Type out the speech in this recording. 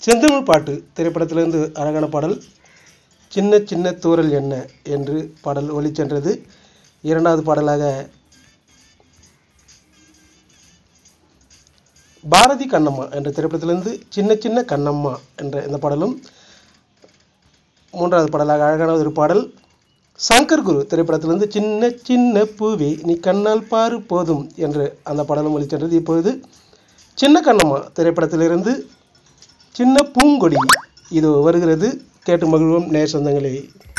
செந்தமிழ் பாட்டு திரைப்படத்திலிருந்து அழகான பாடல் சின்ன சின்ன தூரல் என்ன என்று பாடல் ஒலிச்சென்றது இரண்டாவது பாடலாக பாரதி கண்ணம்மா என்ற திரைப்படத்திலிருந்து சின்ன சின்ன கண்ணம்மா என்ற இந்த பாடலும் மூன்றாவது பாடலாக அழகான ஒரு பாடல் சங்கர் குரு திரைப்படத்திலிருந்து சின்ன சின்ன பூவே நீ கண்ணால் பாரு போதும் என்று அந்த பாடலும் ஒலிச்சென்றது இப்பொழுது சின்ன கண்ணம்மா திரைப்படத்திலிருந்து சின்ன பூங்கொடி இது வருகிறது கேட்டு மகிழ்வோம் நேர் சொந்தங்களே